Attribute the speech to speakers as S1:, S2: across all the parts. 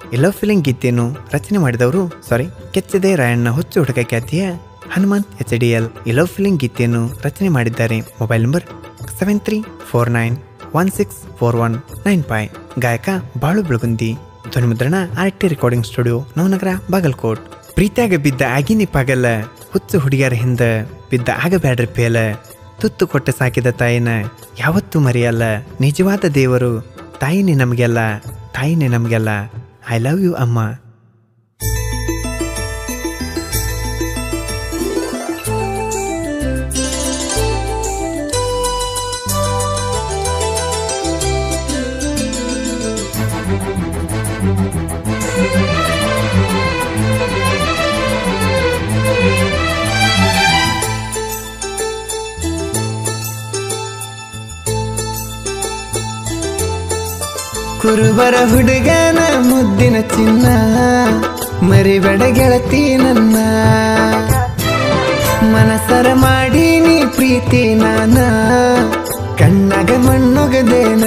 S1: ಎಲ್ಲೋ feeling ಗೀತೆಯನ್ನು ರಚನೆ ಮಾಡಿದವರು ಸಾರಿ ಕೆಚ್ಚದೆ ರಾಯಣ್ಣ ಹುಚ್ಚು ಹುಡುಗ ಖ್ಯಾತಿಯ ಹನುಮಂತ್ ಎಚ್ ಡಿ ಎಲ್ ಎಲ್ಲೋ ಫೀಲಿಂಗ್ ಗೀತೆಯನ್ನು ರಚನೆ ಮಾಡಿದ್ದಾರೆ mobile number seven three four nine one six four one nine five ಗಾಯಕ ಬಾಳು ಬೆಳಗುಂದಿ ಧ್ವನಿಮುದ್ರಣ R T recording studio Navanagar Bagalkot ಪ್ರೀತಿಯಾಗ ಬಿದ್ದ ಆಗಿನಿ ಪಾಗಲ್ಲ ಹುಚ್ಚು ಹುಡುಗಿಯರ ಹಿಂದ ಬಿದ್ದ ಆಗಬ್ಯಾಡ್ರಿ ಪೇಲ ತುತ್ತು ಕೊಟ್ಟು ಸಾಕಿದ ತಾಯಿನ ಯಾವತ್ತೂ ಮರೆಯಲ್ಲ ನಿಜವಾದ ದೇವರು ತಾಯಿನೇ ನಮಗೆಲ್ಲ ತಾಯಿನೇ ನಮಗೆಲ್ಲ ಐ ಲವ್ ಯು ಅಮ್ಮ ಕುರುಬರ ಹುಡುಗನ ಮುದ್ದಿನ ಚಿನ್ನ ಮರಿಬೇಡ ಗೆಳತಿ ನನ್ನ ಮನಸರ ಮಾಡಿ ನೀ ಪ್ರೀತಿ ನಾನ ಕಣ್ಣಾಗ ಮಣ್ಣೊಗದೇನ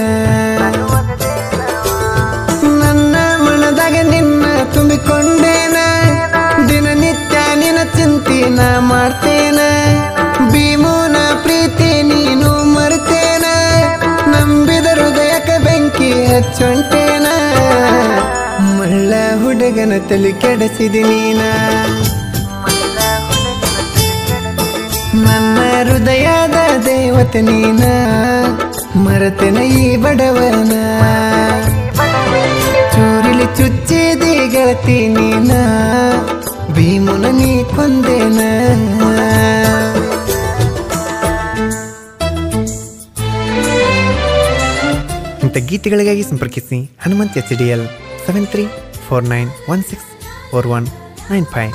S1: ನನ್ನ ಮನದಾಗ ನಿನ್ನ ತುಂಬಿಕೊಂಡೇನ ದಿನನಿತ್ಯ ನಿನ್ನ ಚಿಂತಿನ ಮಾಡ್ತೇನ ಭೀಮುನ ಪ್ರೀತಿ ನೀನು ಮರ್ತೇನ ನಂಬಿದ ಹೃದಯಕ್ಕೆ ಬೆಂಕಿ ಹಚ್ಚೊಂಟೇನ ಮಳ್ಳ ಹುಡುಗನ ತಲೆ ಕೆಡಿಸಿದಿ ನೀನ ನನ್ನ ಹೃದಯದ ದೇವತೆ ನೀನ ಮರತೆನ ಈ ಬಡವನ ಚೂರಿಲಿ ಚುಚ್ಚಿದಿ ಗೆಳತಿ ನೀನ ಭೀಮುನ ನೀ ಕೊಂದೇನ ಇಂಥ ಗೀತೆಗಳಿಗಾಗಿ ಸಂಪರ್ಕಿಸಿ Hanumant H D L seven three four nine one six four one nine five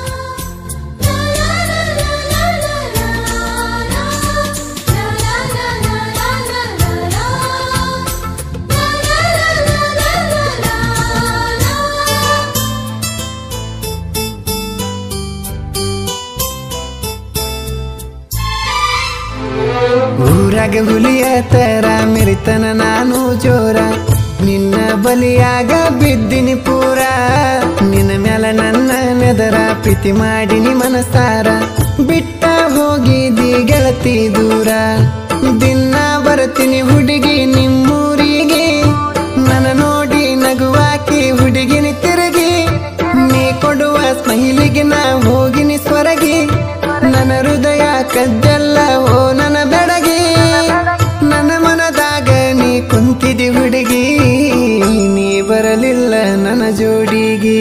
S1: ಊರಾಗ ಹುಲಿಯ ತರ ಮೆರಿತನ ನಾನು ಜೋರ ನಿನ್ನ ಬಲಿಯಾಗ ಬಿದ್ದಿನಿ ಪೂರ ನಿನ್ನ ಮ್ಯಾಲ ನನ್ನ ನೆದರ ಪ್ರೀತಿ ಮಾಡಿನಿ ಮನಸಾರ ಬಿಟ್ಟ ಹೋಗಿದಿ ಗೆಳತಿ ದೂರ ದಿನ ಬರ್ತೀನಿ ಹುಡುಗಿ ನಿಮ್ಮೂರಿಗೆ ನನ್ನ ನೋಡಿ ನಗುವಾಕಿ ಹುಡುಗಿನಿ ತಿರುಗಿ ನೀ ಕೊಡುವ ಸ್ಮೈಲಿಗೆ ನಾ ಹೋಗಿನಿ ಸ್ವರಗಿ ನನ್ನ ಹೃದಯ ಕದ್ದೆಲ್ಲ ಓ ನನ್ನ ಬೆಡಗಿ ನನ್ನ ಮನದಾಗ ನೀ ಕುಂತಿದಿ ಹುಡುಗಿ ನೀ ಬರಲಿಲ್ಲ ನನ್ನ ಜೋಡಿಗೆ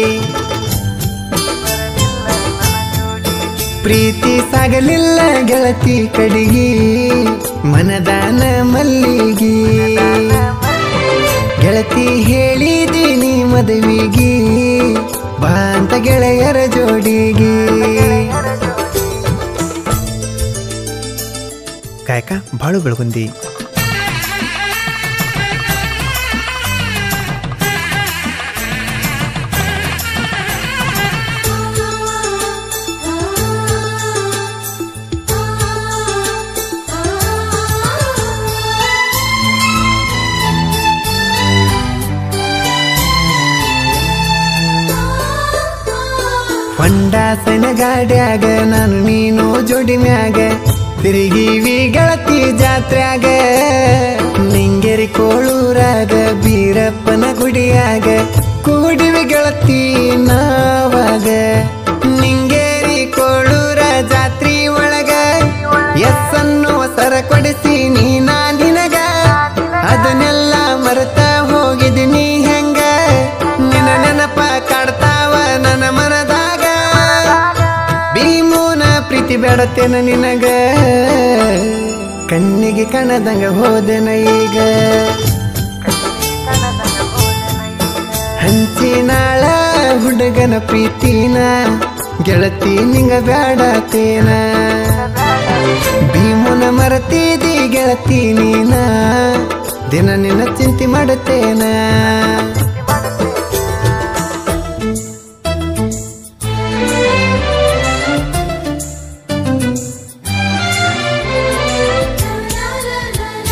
S1: ಪ್ರೀತಿ ಸಾಗಲಿಲ್ಲ ಗೆಳತಿ ಕಡಿಗಿ ಮನದಾನ ಮಲ್ಲಿಗಿ ಗೆಳತಿ ಹೇಳಿದೀನಿ ಮದುವಿಗಿ ಬಾ ಅಂತ ಗೆಳೆಯರ ಜೋಡಿಗಿ ಗಾಯಕ ಬಾಳು ಬೆಳಗುಂದಿ ಹೊಂಡ ಸಣ್ಣ ಗಾಡ್ಯಾಗ ನಾನು ನೀನು ಜೋಡಿ ಮ್ಯಾಗ ತಿರುಗಿವಿ ಗೆಳತಿ ಜಾತ್ರ್ಯಾಗ ನಿಂಗೆರಿ ಕೋಳೂರಾಗ ಬೀರಪ್ಪನ ಗುಡಿಯಾಗ ಕೂಡಿವಿ ಗೆಳತಿ ನಾವಾಗ ನಿಂಗೇರಿ ಕೋಳೂರ ಜಾತ್ರಿ ಒಳಗ ಎಸ್ ಅನ್ನುವ ಸರ ಕೊಡಿಸಿ ನೀನ ನಿನಗ ಅದನ್ನೆಲ್ಲ ಮರೆತ ಹೋಗಿದ್ದೀನಿ ಹೆಂಗ ನಿನ್ನ ನೆನಪ ಕಾಡ್ತಾವ ನನ್ನ ಮನದಾಗ ಭೀಮೂನ ಪ್ರೀತಿ ಬೇಡತೇನ ನಿನಗ ಕಣ್ಣಿಗೆ ಕಣದಂಗ ಹೋದೆನ ಈಗ ಹಂಚಿನಾಳ ಹುಡುಗನ ಪ್ರೀತಿನ ಗೆಳತಿ ನಿಂಗ ಬೇಡತೇನ ಭೀಮುನ ಮರತಿದಿ ಗೆಳತಿ ನೀನ ದಿನ ನಿನ್ನ ಚಿಂತೆ ಮಾಡುತ್ತೇನ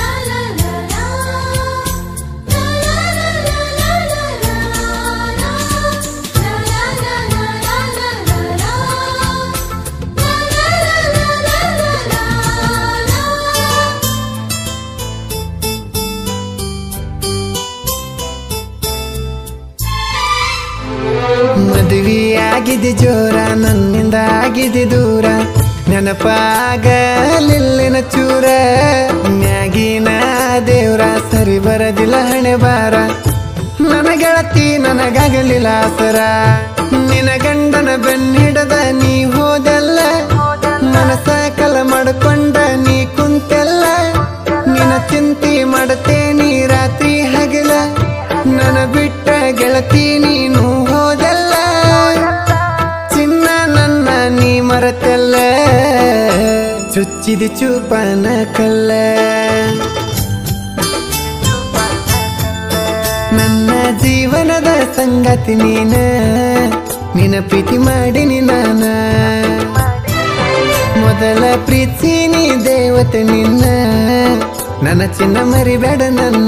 S2: la la la la la la
S1: ಮದುವೆ ಆಗಿದೆ ಜೋರ ನನ್ನಿಂದ ಆಗಿದೆ ದೂರ ನೆನಪಾಗಲಿಲ್ಲಿನ ಚೂರ ಮ್ಯಾಗಿನ ದೇವ್ರ ಸರಿ ಬರದಿಲ್ಲ ಹಣೆ ಬಾರ ನನ್ನ ಗೆಳತಿ ನನಗಾಗಲಿಲ್ಲ ಆಸರ ನಿನ ಗಂಡನ ಬೆನ್ನಿಡದ ನೀ ಹೋದಲ್ಲ ಮನಸ ಕಲ ಮಾಡ್ಕೊಂಡ ನೀ ಕುಂತೆಲ್ಲ ನಿನ ಚಿಂತೆ ಮಾಡತೇನಿ ರಾತ್ರಿ ಹಗಲ ನನ್ನ ಬಿಟ್ಟ ಗೆಳತಿ ನೀನು ಹೋದಲ್ಲ ಚಿನ್ನ ನನ್ನ ನೀ ಮರತೆಲ್ಲ ಚುಚ್ಚಿದ ಚೂಪನ ಕಲ್ಲ ನನ್ನ ಜೀವನದ ಸಂಗತಿ ನೀನ ನಿನ ಪ್ರೀತಿ ಮಾಡಿನಿ ನಾನ ಮೊದಲ ಪ್ರೀತಿ ನೀ ದೇವತೆ ನಿನ್ನ ನನ್ನ ಚಿನ್ನ ಮರಿಬೇಡ ನನ್ನ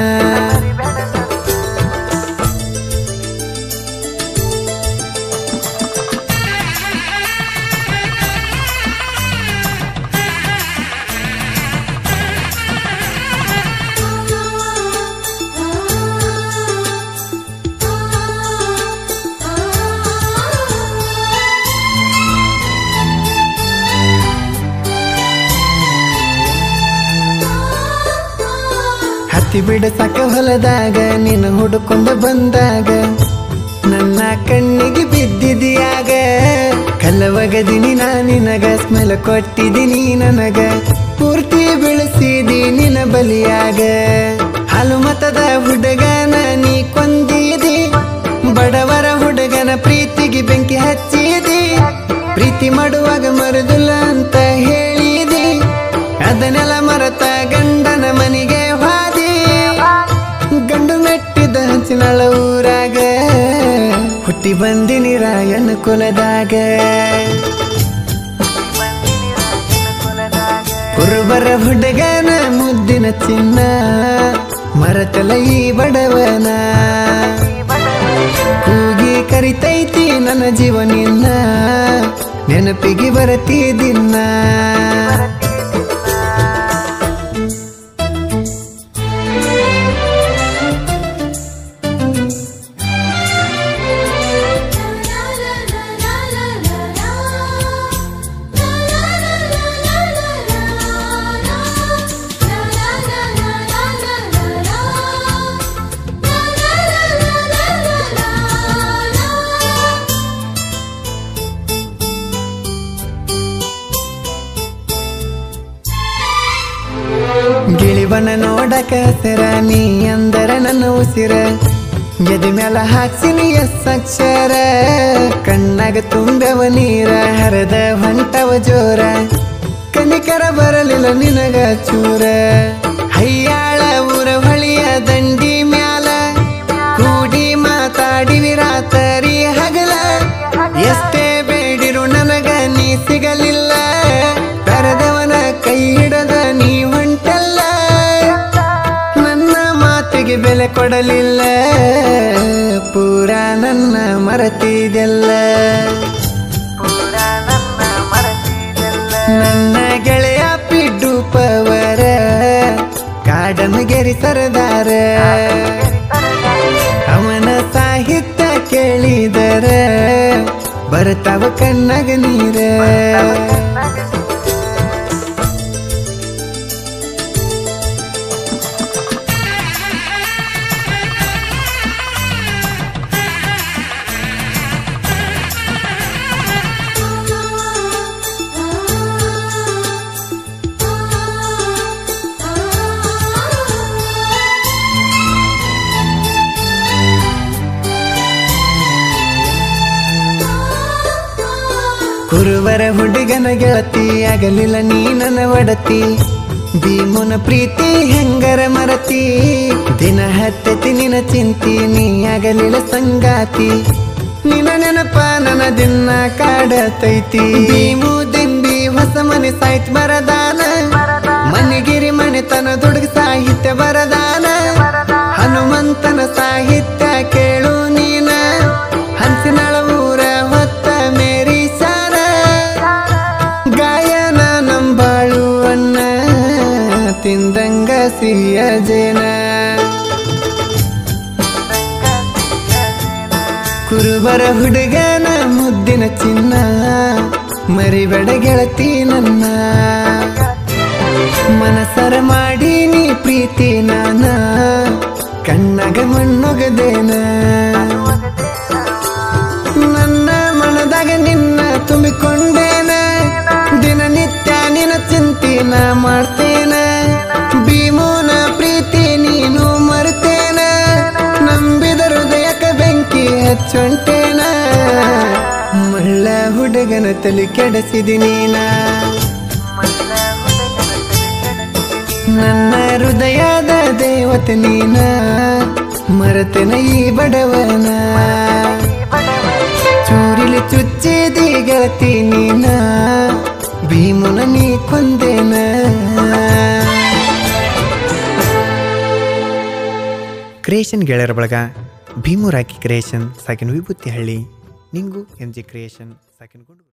S1: ಹತ್ತಿ ಬಿಡ ಸಾಕ ಹೊಲದಾಗ ನೀನು ಹುಡುಕೊಂಡು ಬಂದಾಗ ನನ್ನ ಕಣ್ಣಿಗೆ ಬಿದ್ದಿದೆಯಾಗ ಕಲ್ಲವಗದಿನಿ ನಾ ನಿನಗ ಸ್ಮೆಲ್ ಕೊಟ್ಟಿದ್ದೀನಿ ನನಗ ಪೂರ್ತಿ ಬೆಳೆಸಿದಿ ನಿನ ಬಲಿಯಾಗ ಹಾಲು ಮತದ ಹುಡುಗನ ನೀ ಕೊಂದಿದಿ ಬಡವರ ಹುಡುಗನ ಪ್ರೀತಿಗೆ ಬೆಂಕಿ ಹಚ್ಚಿದಿ ಪ್ರೀತಿ ಮಾಡುವಾಗ ಮರುದಿಲ್ಲ ಅಂತ ಹೇಳಿದಿ ಅದನ್ನೆಲ್ಲ ಮರತ ಗಂಡನ ಮನೆಗೆ ಹಾದಿ ಗಂಡು ಮೆಟ್ಟಿದ ಹಂಚಿನಳ ಊರಾಗ ಹುಟ್ಟಿ ಬಂದಿನಿ ರಾಯನ ಕುಲದಾಗ ಕುರುಬರ ಹುಡುಗನ ಮುದ್ದಿನ ಚಿನ್ನ ಮರತಲ ಈ ಬಡವನ ಕೂಗಿ ಕರಿತೈತಿ ನನ್ನ ಜೀವನಿನ್ನ ನೆನಪಿಗೆ ಬರತಿದಿನ್ನ ಗಿಳಿವನ ನೋಡಕ ಸರ ನೀ ಅಂದರ ನನ್ನ ಉಸಿರ ಎದೆ ಮ್ಯಾಲ ಹಾಕ್ಸಿನಿ ಎಸ್ ಅಕ್ಷರ ಕಣ್ಣಾಗ ತುಂಬೆವ ನೀರ ಹರದ ಹೊಂಟವ ಜೋರ ಕನಿಕರ ಬರಲಿಲ್ಲ ನಿನಗ ಚೂರ ಹಯ್ಯಾಳ ಊರ ಹೊಳಿಯ ದಂಡಿ ಮ್ಯಾಲ ಕೂಡಿ ಮಾತಾಡಿವಿ ರಾತರಿ ಹಗಲ ಎಷ್ಟೇ ಬೇಡಿರು ನನಗ ನೀ ಸಿಗಲಿಲ್ಲ ಕರೆದವನ ಕೈ ಹಿಡದ ನೀ ಹೊಂಟಲ್ಲ ನನ್ನ ಮಾತಿಗೆ ಬೆಲೆ ಕೊಡಲಿಲ್ಲ ಪೂರ ನನ್ನ ಮರತಿದೆಲ್ಲ ನನ್ನ ಗೆಳೆಯ ಪಿಡ್ಡು ಪವರ ಕಾಡನ್ನು ಗೆರಿ ಸರದಾರ ಅವನ ಸಾಹಿತ್ಯ ಕೇಳಿದರ ಬರ್ತಾವ ಕಣ್ಣಾಗ ನೀರ ಕುರುವರ ಹುಡುಗನ ಗೆಳತಿ ಆಗಲಿಲ್ಲ ನೀ ನನ್ನ ಒಡತಿ ಭೀಮನ ಪ್ರೀತಿ ಹೆಂಗರ ಮರತಿ ದಿನ ಹತ್ತತಿ ನಿನ ಚಿಂತಿ ನೀ ಆಗಲಿಲ್ಲ ಸಂಗಾತಿ ನಿನ ನೆನಪ ನನ್ನ ದಿನ ಕಾಡತೈತಿ ಭೀಮು ದಿಂಬಿ ಹೊಸ ಮನೆ ಸಾಹಿತ್ಯ ಬರದಾನ ಮನೆಗಿರಿ ಮನೆತನ ದುಡುಗ ಸಾಹಿತ್ಯ ಬರದಾನ ಹನುಮಂತನ ಸಾಹಿತ್ಯ ಕೇಳು ನೀನ ಹಂಚಿನಳ ಊರ ಹೊತ್ತ ಮೇರಿ ಸಾರ ಗಾಯನ ನಂಬಾಳು ಅಣ್ಣ ತಿಂದಂಗ ಸಿಹಿಯ ಜೇನ ಕುರುಬರ ಹುಡುಗನ ಮುದ್ದಿನ ಚಿನ್ನ ಮರಿಬೇಡ ಗೆಳತಿ ನನ್ನ ಮನಸರ ಮಾಡಿ ನೀ ಪ್ರೀತಿ ನಾನ ಕಣ್ಣಗ ಮಣ್ಣೊಗದೇನ ನನ್ನ ಮನದಾಗ ನಿನ್ನ ತುಂಬಿಕೊಂಡೇನ ದಿನನಿತ್ಯ ನಿನ್ನ ಚಿಂತಿನ ಮಾಡ್ತೇನ ಭೀಮೋನ ಪ್ರೀತಿ ನೀನು ಮರ್ತೇನ ನಂಬಿದ ಹೃದಯಕ ಬೆಂಕಿ ಹಚ್ಚೊಂಟೇನ ಮಳ್ಳ ಹುಡುಗನ ತಲೆ ಕೆಡಿಸಿದಿ ನೀನ ನನ್ನ ಹೃದಯದ ದೇವತೆ ನೀನ ಮರತನ ಈ ಬಡವನ ಚೂರಿಲಿ ಚುಚ್ಚಿದಿ ಗೆಳತಿ ನೀನ ಭೀಮನ ನೀ ಕೊಂದೇನ ಕ್ರಿಯೇಷನ್ ಗೆಳೆಯರ ಬಳಗ ಭೀಮು ರಾಕಿ ಕ್ರಿಯೇಷನ್ ಸಾಕಿನ Vibhuti Halli Ningu M G creation ಸಾಕಿನ ಗುಂಡು